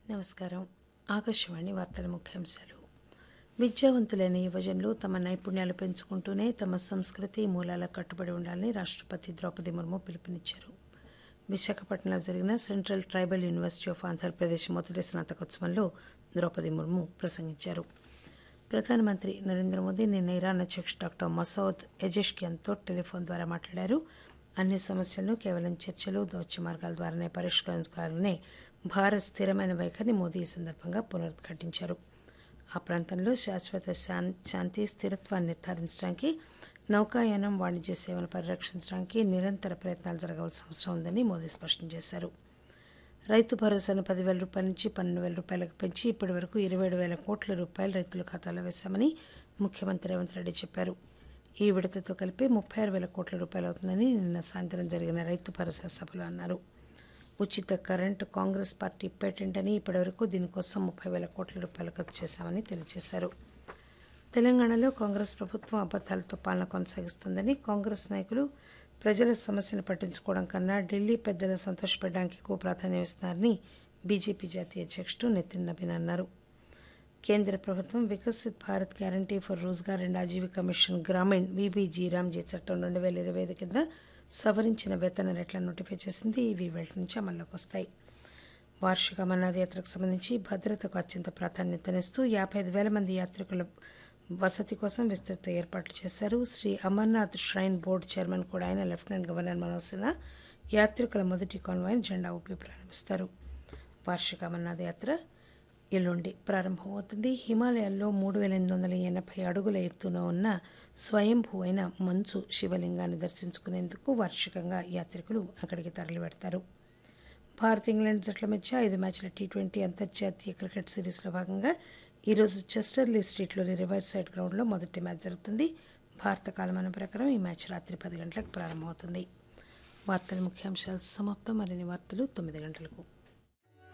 నమస్కారం ఆకాశవాణి వార్తల ముఖ్యాంశాలు విద్యావంతులైన యువజనులు తమ నైపుణ్యాలు పెంచుకుంటూనే తమ సంస్కృతి మూలాలకు కట్టుబడి ఉండాలని రాష్ట్రపతి ద్రౌపది ముర్ము పిలుపునిచ్చారు విశాఖపట్నంలో జరిగిన central tribal university of Andhra Pradesh మొదటి స్నాతకోత్సవంలో ద్రౌపది ముర్ము ప్రసంగించారు ప్రధానమంత్రి నరేంద్ర మోదీ నిన్న ఇరాన్ అధ్యక్షుడు డాక్టర్ మసౌద్ ఎజెష్కియాన్తో టెలిఫోన్ ద్వారా మాట్లాడారు అన్ని సమస్యలను కేవలం చర్చలు దౌత్య మార్గాల ద్వారానే పరిష్కరించాలనే భారత్ స్థిరమైన వైఖరిని మోదీ ఈ సందర్భంగా పునరుద్ఘాటించారు ఆ ప్రాంతంలో శాశ్వత శాం- శాంతి స్థిరత్వాన్ని నిర్ధారించడానికి నౌకాయానం వాణిజ్య సేవలను పరిరక్షించడానికి నిరంతర ప్రయత్నాలు జరగవలసిన అవసరం ఉందని మోదీ స్పష్టం చేశారు రైతు భరోసాను పదివేల రూపాయల నుంచి పన్నెండు వేల రూపాయలకు పెంచి ఇప్పటి వరకు ఇరవై ఏడు వేల కోట్ల రూపాయలు రైతుల ఖాతాలో వేశామని ముఖ్యమంత్రి రేవంత్ రెడ్డి చెప్పారు ఈ విడతతో కలిపి ముప్పై ఆరు వేల కోట్ల రూపాయలు అవుతుందని నిన్న సాయంత్రం జరిగిన రైతు భరోసా సభలో అన్నారు ఉచిత కరెంటు కాంగ్రెస్ పార్టీ పేటెంట్ అని ఇప్పటివరకు దీనికోసం ముప్పై వేల కోట్ల రూపాయలు ఖర్చు చేశామని తెలియజేశారు తెలంగాణలో కాంగ్రెస్ ప్రభుత్వం అబద్దాలతో పాలన కొనసాగిస్తోందని కాంగ్రెస్ నాయకులు ప్రజల సమస్యను పట్టించుకోవడం కన్నా ఢిల్లీ పెద్దలను సంతోషపెట్టడానికి ఎక్కువ ప్రాధాన్యం ఇస్తున్నారని బీజేపీ జాతీయ అధ్యక్షుడు నితిన్ నబీన్ అన్నారు కేంద్ర ప్రభుత్వం Viksit Bharat guarantee for Rozgar and Ajeevika mission Gramin VBG Ramji చట్టం రెండు వేల ఇరవై ఐదు కింద సవరించిన వేతన రేట్లను నోటిఫై చేసింది ఇవి వేటి నుంచి అమల్లోకి వస్తాయి వార్షిక అమర్నాథ్ యాత్రకు సంబంధించి భద్రతకు అత్యంత ప్రాధాన్యతనిస్తూ యాభై ఐదు వేల మంది యాత్రికుల వసతి కోసం విస్తృత ఏర్పాట్లు చేశారు Shri Amarnath shrine board chairman కూడా ఆయన లెఫ్టినెంట్ గవర్నర్ మనోజ్ సిన్హా యాత్రికుల మొదటి కాన్వాయ్ని జెండా ఊపి ప్రారంభిస్తారు వార్షిక అమర్నాథ్ యాత్ర ఎల్లుండి ప్రారంభమవుతుంది హిమాలయాల్లో మూడు వేల ఎనిమిది వందల ఎనభై అడుగుల ఎత్తున ఉన్న స్వయంభూ అయిన మంచు శివలింగాన్ని దర్శించుకునేందుకు వార్షికంగా యాత్రికులు అక్కడికి తరలి వెడతారు భారత్ ఇంగ్లాండ్ జట్ల మధ్య ఐదు మ్యాచ్ల టీ ట్వంటీ అంతర్జాతీయ క్రికెట్ సిరీస్లో భాగంగా ఈరోజు చెస్టర్లీ స్ట్రీట్లోని రివర్ సైడ్ గ్రౌండ్లో మొదటి మ్యాచ్ జరుగుతుంది భారత కాలమానం ప్రకారం ఈ మ్యాచ్ రాత్రి పది గంటలకు ప్రారంభమవుతుంది వార్తల ముఖ్యాంశాలు సమాప్తం మరిన్ని వార్తలు తొమ్మిది గంటలకు